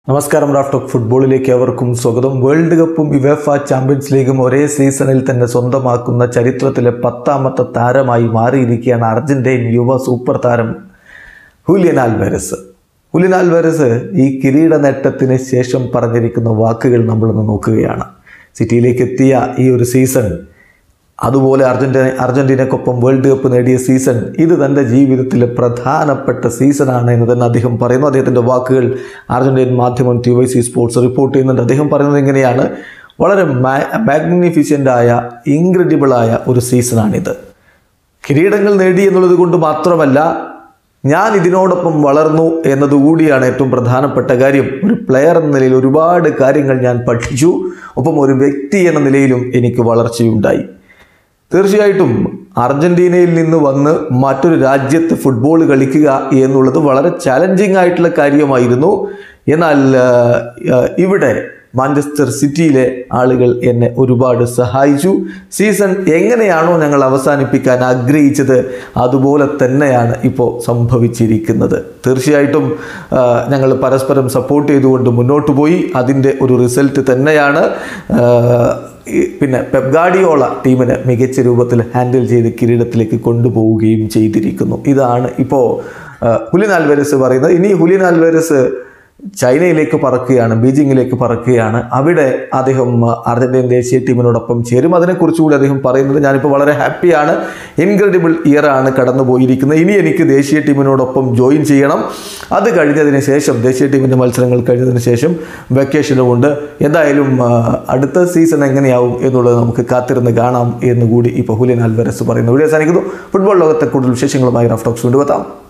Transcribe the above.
നമസ്കാരം റാഫ്റ്റോക്ക് ഫുട്ബോളിലേക്ക് അവർക്കും സ്വാഗതം വേൾഡ് കപ്പും യുവേഫ ചാമ്പ്യൻസ് ലീഗും ഒരേ സീസണിൽ തന്നെ സ്വന്തമാക്കുന്ന ചരിത്രത്തിലെ പത്താമത്തെ താരമായി മാറിയിരിക്കുകയാണ് അർജന്റീൻ യുവ സൂപ്പർ താരം ഹുലിയൻ ആൽവരസ് ഹുലിയൻ ആൽവരസ് ഈ കിരീട നേട്ടത്തിന് ശേഷം പറഞ്ഞിരിക്കുന്ന വാക്കുകൾ നമ്മളൊന്ന് നോക്കുകയാണ് സിറ്റിയിലേക്ക് എത്തിയ ഈ ഒരു സീസൺ അതുപോലെ അർജന്റീന അർജന്റീനക്കൊപ്പം വേൾഡ് കപ്പ് നേടിയ സീസൺ ഇത് തൻ്റെ ജീവിതത്തിലെ പ്രധാനപ്പെട്ട സീസണാണ് എന്ന് തന്നെ അദ്ദേഹം പറയുന്നു അദ്ദേഹത്തിൻ്റെ വാക്കുകൾ അർജന്റീൻ മാധ്യമം T Y C sports report ചെയ്യുന്നുണ്ട് അദ്ദേഹം പറയുന്നത് എങ്ങനെയാണ് വളരെ മാഗ്നിഫിഷ്യൻ്റായ ഇൻക്രെഡിബിളായ ഒരു സീസണാണിത് കിരീടങ്ങൾ നേടി എന്നുള്ളത് കൊണ്ട് മാത്രമല്ല ഞാൻ ഇതിനോടൊപ്പം വളർന്നു എന്നതുകൂടിയാണ് ഏറ്റവും പ്രധാനപ്പെട്ട കാര്യം ഒരു പ്ലെയർ എന്ന നിലയിൽ ഒരുപാട് കാര്യങ്ങൾ ഞാൻ പഠിച്ചു ഒപ്പം ഒരു വ്യക്തി എന്ന നിലയിലും എനിക്ക് വളർച്ചയുണ്ടായി തീർച്ചയായിട്ടും അർജന്റീനയിൽ നിന്ന് വന്ന് മറ്റൊരു രാജ്യത്ത് ഫുട്ബോൾ കളിക്കുക എന്നുള്ളത് വളരെ ചലഞ്ചിങ് ആയിട്ടുള്ള കാര്യമായിരുന്നു എന്നാൽ ആ, ആ, ഇവിടെ മാഞ്ചസ്റ്റർ സിറ്റിയിലെ ആളുകൾ എന്നെ ഒരുപാട് സഹായിച്ചു സീസൺ എങ്ങനെയാണോ ഞങ്ങൾ അവസാനിപ്പിക്കാൻ ആഗ്രഹിച്ചത് അതുപോലെ തന്നെയാണ് ഇപ്പോൾ സംഭവിച്ചിരിക്കുന്നത് തീർച്ചയായിട്ടും ആ, ഞങ്ങൾ പരസ്പരം സപ്പോർട്ട് ചെയ്തുകൊണ്ട് മുന്നോട്ട് പോയി അതിൻ്റെ ഒരു റിസൾട്ട് തന്നെയാണ് ആ, ഈ പിന്നെ പെപ്ഗാഡിയോള ടീമിനെ മികച്ച രൂപത്തിൽ ഹാൻഡിൽ ചെയ്ത് കിരീടത്തിലേക്ക് കൊണ്ടുപോവുകയും ചെയ്തിരിക്കുന്നു ഇതാണ് ഇപ്പോൾ ഹുലിൻ ആൽവരസ് പറയുന്നത് ഇനി ഹുലിൻ ആൽവരസ് ചൈനയിലേക്ക് പറക്കുകയാണ് ബീജിങ്ങിലേക്ക് പറക്കുകയാണ് അവിടെ അദ്ദേഹം അർജന്റീൻ ദേശീയ ടീമിനോടൊപ്പം ചേരും അതിനെക്കുറിച്ച് കൂടി അദ്ദേഹം പറയുന്നത് ഞാനിപ്പോൾ വളരെ ഹാപ്പിയാണ് ഇൻക്രെഡിബിൾ ഇയർ ആണ് കടന്നു പോയിരിക്കുന്നത് ഇനി എനിക്ക് ദേശീയ ടീമിനോടൊപ്പം ജോയിൻ ചെയ്യണം അത് കഴിഞ്ഞതിന് ശേഷം ദേശീയ ടീമിൻ്റെ മത്സരങ്ങൾ കഴിഞ്ഞതിന് ശേഷം വെക്കേഷനുമുണ്ട് എന്തായാലും ആ, അടുത്ത സീസൺ എങ്ങനെയാവും എന്നുള്ളത് നമുക്ക് കാത്തിരുന്ന് കാണാം എന്നുകൂടി ഇപ്പോൾ ഹുലിൻ ആൽവരസ് പറയുന്നു വീഡിയോ അവസാനിക്കുന്നു ഫുട്ബോൾ ലോകത്തെ കൂടുതൽ വിശേഷങ്ങളുമായി റഫ് ടോക്സ് കൊണ്ടുവെത്താം